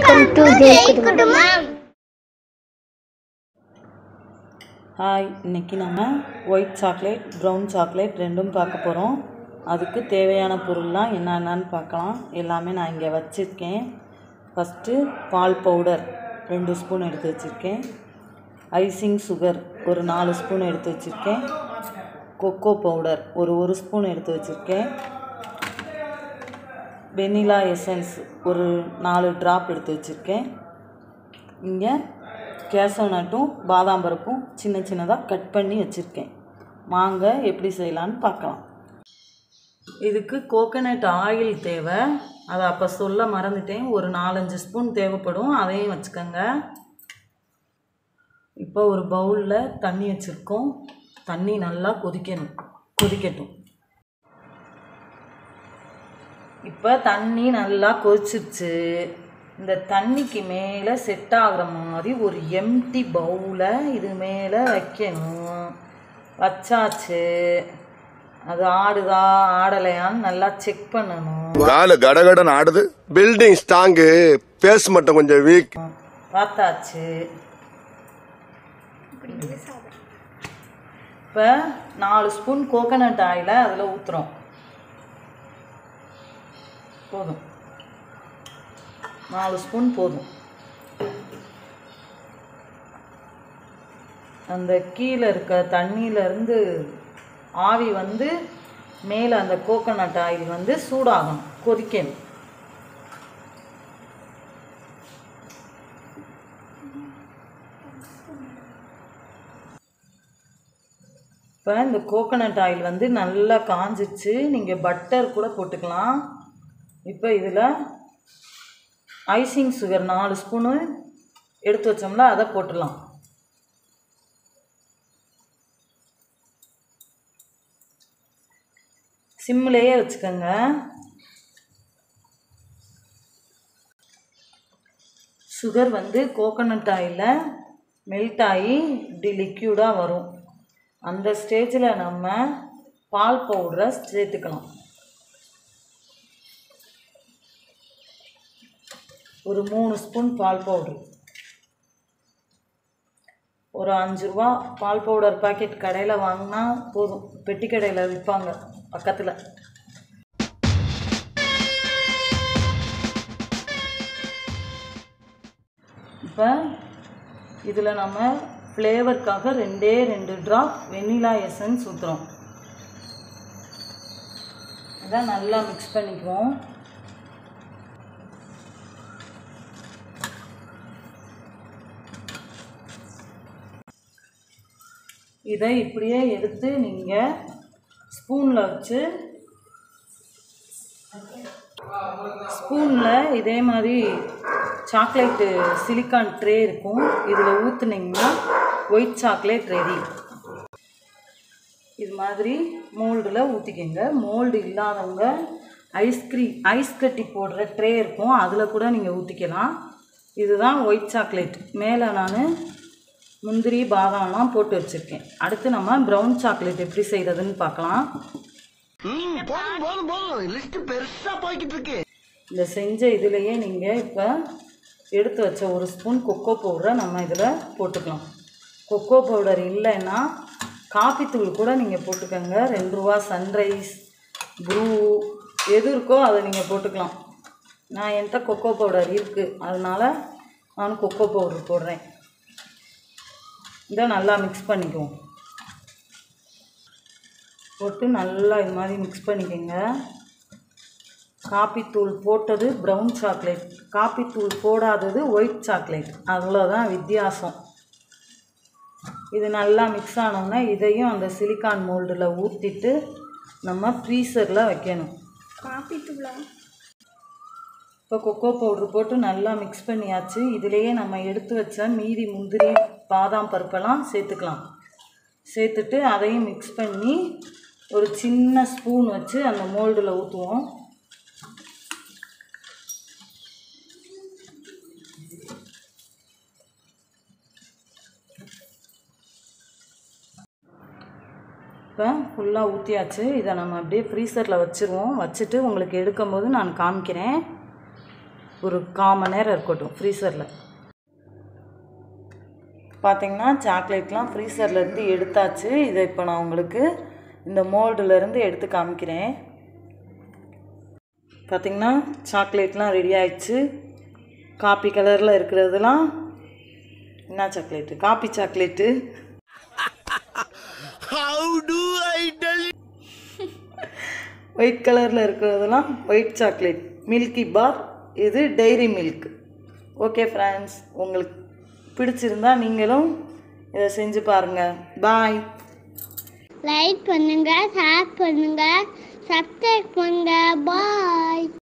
welcome to Jai குடும்பம் hi இன்னைக்கு நம்ம ஒயிட் சாக்லேட் ப்ரௌன் சாக்லேட் ரெண்டும் பார்க்க போகிறோம் அதுக்கு தேவையான பொருள்லாம் என்னென்னு பார்க்கலாம் எல்லாமே நான் இங்கே வச்சுருக்கேன் ஃபஸ்ட்டு பால் பவுடர் ரெண்டு ஸ்பூன் எடுத்து வச்சுருக்கேன் ஐசிங் சுகர் ஒரு நாலு ஸ்பூன் எடுத்து வச்சுருக்கேன் கொக்கோ பவுடர் ஒரு ஒரு ஸ்பூன் எடுத்து வச்சுருக்கேன் வெனிலா எசன்ஸ் ஒரு நாலு ட்ராப் எடுத்து வச்சுருக்கேன் இங்கே கேசவ் நட்டும் பாதாம் பருப்பும் சின்ன சின்னதாக கட் பண்ணி வச்சுருக்கேன் வாங்க எப்படி செய்யலான்னு பார்க்கலாம் இதுக்கு கோகனட் ஆயில் தேவை அதை அப்போ சொல்ல மறந்துட்டேன் ஒரு நாலஞ்சு ஸ்பூன் தேவைப்படும் அதையும் வச்சுக்கோங்க இப்போ ஒரு பவுலில் தண்ணி வச்சுருக்கோம் தண்ணி நல்லா கொதிக்கணும் கொதிக்கட்டும் இப்போ தண்ணி நல்லா கொதிச்சிருச்சு இந்த தண்ணிக்கு மேலே செட் ஆகுற மாதிரி ஒரு எம்டி பவுலை இது மேலே வைக்கணும் வச்சாச்சு அது ஆடுதா ஆடலையான்னு நல்லா செக் பண்ணணும் காலு கடகடன் ஆடுது பில்டிங் ஸ்ட்ராங்கு பேஸ் மட்டும் கொஞ்சம் வீக் பார்த்தாச்சு இப்போ நாலு ஸ்பூன் கோகனட் ஆயிலை அதில் ஊற்றுறோம் போதும் நாலு ஸ்பூன் போதும் அந்த கீழே இருக்க தண்ணியிலேருந்து ஆவி வந்து மேலே அந்த கோகனட் ஆயில் வந்து சூடாகணும் கொதிக்கணும் இப்போ இந்த கோகனட் ஆயில் வந்து நல்லா காஞ்சிச்சு நீங்கள் பட்டர் கூட போட்டுக்கலாம் இப்போ இதில் ஐசிங் சுகர் நாலு ஸ்பூனு எடுத்து வச்சோம்ல அதை போட்டுடலாம் சிம்மிலேயே வச்சுக்கோங்க சுகர் வந்து கோகனட் ஆயிலில் மெல்ட் ஆகி இப்படி லிக்யூடாக வரும் அந்த ஸ்டேஜில் நம்ம பால் பவுடரை சேர்த்துக்கலாம் ஒரு மூணு ஸ்பூன் பால் பவுடர் ஒரு அஞ்சு ரூபா பால் பவுடர் பாக்கெட் கடையில் வாங்கினா போதும் பெட்டி கடையில் விற்பாங்க பக்கத்தில் இப்போ இதில் நம்ம ஃப்ளேவருக்காக ரெண்டே ரெண்டு ட்ராப் வெண்ணிலா எசன்ஸ் ஊற்றுறோம் அதான் நல்லா மிக்ஸ் பண்ணிக்குவோம் இதை இப்படியே எடுத்து நீங்கள் ஸ்பூனில் வச்சு ஸ்பூனில் இதே மாதிரி சாக்லேட்டு சிலிக்கான் ட்ரே இருக்கும் இதில் ஊற்றுனீங்கன்னா ஒயிட் சாக்லேட் ரெடி இது மாதிரி மோல்டில் ஊற்றிக்கங்க மோல்டு இல்லாதவங்க ஐஸ்கிரீம் ஐஸ் கட்டி போடுற ட்ரே இருக்கும் அதில் கூட நீங்கள் ஊற்றிக்கலாம் இதுதான் ஒயிட் சாக்லேட் மேலே நான் முந்திரி பாதாம்லாம் போட்டு வச்சுருக்கேன் அடுத்து நம்ம ப்ரௌன் சாக்லேட் எப்படி செய்கிறதுன்னு பார்க்கலாம் போதும் போதும் போதும் லிஸ்ட் பெருசா போய்கிட்டு இருக்கு இந்த செஞ்ச இதுலேயே நீங்கள் இப்போ எடுத்து வச்ச ஒரு ஸ்பூன் கொக்கோ பவுடரை நம்ம இதில் போட்டுக்கலாம் கொக்கோ பவுடர் இல்லைன்னா காப்பி தூள் கூட நீங்கள் போட்டுக்கோங்க ரெண்டு ரூபா சன்ரைஸ் ப்ரூ எது இருக்கோ அதை நீங்கள் போட்டுக்கலாம் நான் என்கிட்ட கொக்கோ பவுடர் இருக்குது அதனால் நான் கொக்கோ பவுடர் போடுறேன் இதை நல்லா மிக்ஸ் பண்ணிக்குவோம் போட்டு நல்லா இது மாதிரி மிக்ஸ் பண்ணிக்கோங்க காப்பித்தூள் போட்டது ப்ரௌன் சாக்லேட் காப்பித்தூள் போடாதது ஒயிட் சாக்லேட் அவ்வளோதான் வித்தியாசம் இது நல்லா மிக்ஸ் ஆனோன்னா இதையும் அந்த சிலிக்கான் மோல்டில் ஊற்றிட்டு நம்ம ஃப்ரீசரில் வைக்கணும் காப்பி தூளா இப்போ கொக்கோ பவுட்ரு போட்டு நல்லா மிக்ஸ் பண்ணியாச்சு இதுலேயே நம்ம எடுத்து வச்ச மீதி முந்திரி பாதாம் பருப்பெல்லாம் சேர்த்துக்கலாம் சேர்த்துட்டு அதையும் மிக்ஸ் பண்ணி ஒரு சின்ன ஸ்பூன் வச்சு அந்த மோல்டில் ஊற்றுவோம் இப்போ ஃபுல்லாக ஊற்றியாச்சு இதை நம்ம அப்படியே ஃப்ரீசரில் வச்சுருவோம் வச்சுட்டு உங்களுக்கு எடுக்கும்போது நான் காமிக்கிறேன் ஒரு கால் மணி நேரம் இருக்கட்டும் ஃப்ரீசரில் பார்த்தீங்கன்னா சாக்லேட்லாம் ஃப்ரீசர்லேருந்து எடுத்தாச்சு இதை இப்போ நான் உங்களுக்கு இந்த மோல்டுலேருந்து எடுத்து காமிக்கிறேன் பார்த்தீங்கன்னா சாக்லேட்லாம் ரெடி ஆயிடுச்சு காப்பி கலரில் இருக்கிறதுலாம் என்ன சாக்லேட்டு காப்பி சாக்லேட்டு ஒயிட் கலரில் இருக்கிறதெல்லாம் ஒயிட் சாக்லேட் மில்கி பார் இது டைரி மில்க் ஓகே ஃப்ரெண்ட்ஸ் உங்களுக்கு பிடிச்சிருந்தா நீங்களும் இதை செஞ்சு பாருங்கள் பாய் லைக் பண்ணுங்க ஷேர் பண்ணுங்க சப்ஸ்கிரைப் பண்ணுங்க பாய்